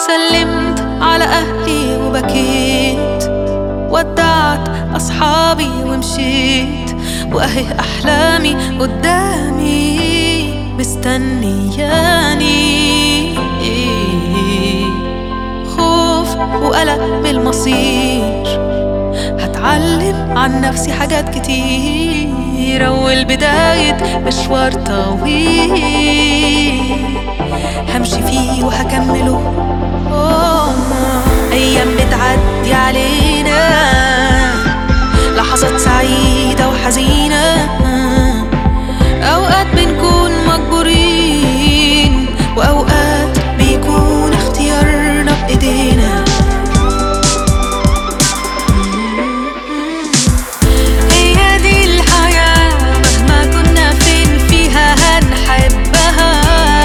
سلمت على أهلي وبكيت ودعت أصحابي ومشيت وأهي أحلامي قدامي مستنياني خوف وقلق من المصير هتعلم عن نفسي حاجات كتير أول بداية مشوار طويل همشي فيه وهكمله أوه. أيام بتعدي علينا لحظات سعيدة وحزينة أوقات بنكون مجبورين وأوقات بيكون اختيارنا بإيدينا هي دي الحياة مهما كنا فين فيها هنحبها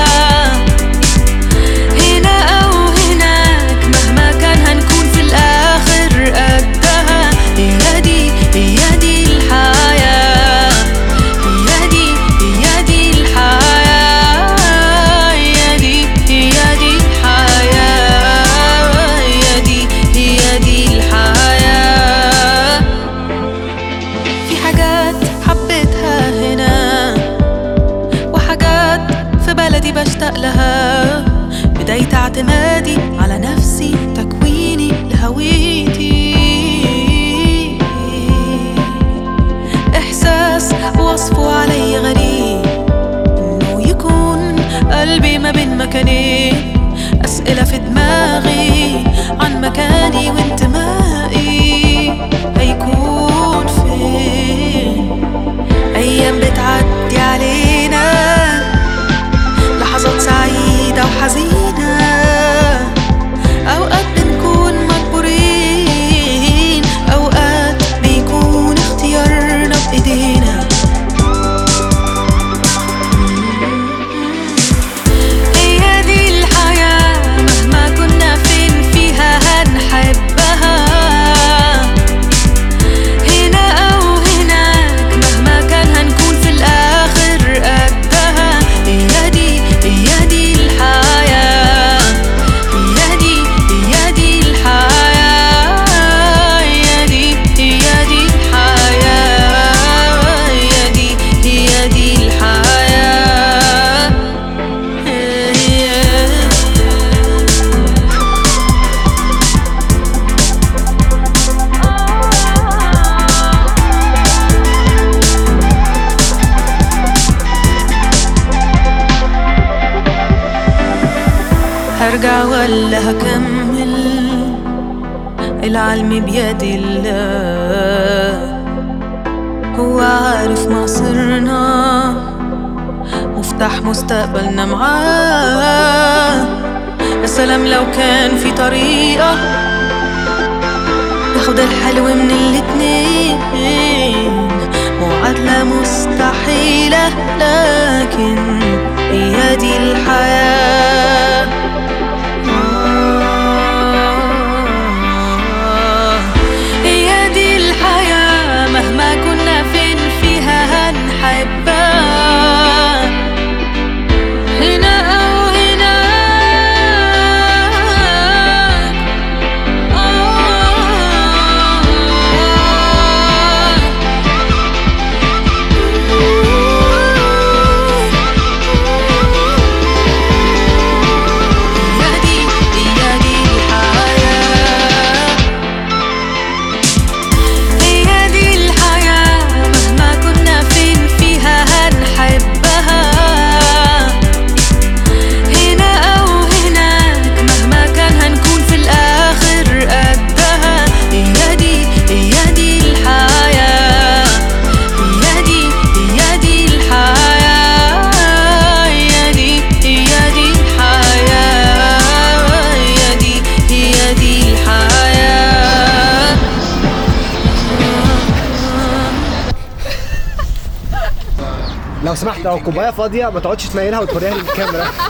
هنا أو هناك مهما كان هنكون في الآخر قدها هي دي هي دي الحياة هي دي هي دي الحياة هي دي هي دي الحياة هي دي هي دي الحياة في حاجات حبيتها هنا وحاجات في بلدي بشتاق لها بداية اعتمادي على نفسي تكويني لهويتي إحساس وصفه علي غريب إنه يكون قلبي ما بين مكانين أسئلة في دماغي عن مكاني وانتمائي هيكون فين أيام بتعدي علينا لحظات سعيدة وحزينة أوقات بنكون مجبورين أوقات بيكون اختيارنا بإيدينا هي دي الحياة مهما كنا فين فيها هنحبها هنا أو هناك مهما كان هنكون في الآخر قدها هي دي هي دي الحياة هي دي هي دي الحياة هي دي هي دي الحياة هي دي هي دي الحياة هرجع ولا هكمل العلم بيد الله هو عارف مصيرنا مفتاح مستقبلنا معاه يا سلام لو كان في طريقة ناخد الحلو من الاتنين معادلة مستحيلة لكن هي دي الحياة هي دي الحياة مهما كنا فين فيها هنحبها هنا أو هناك هي دي هي دي الحياة هي دي الحياة مهما كنا فين فيها هنحبها هنا أو هناك مهما كان هنكون في الآخر قدها هي دي هي دي الحياة هي دي هي دي الحياة هي دي هي دي الحياة هي دي هي دي الحياة لو سمحت لو كوبايه فاضيه ما تقعدش تنيلها وتوريها للكاميرا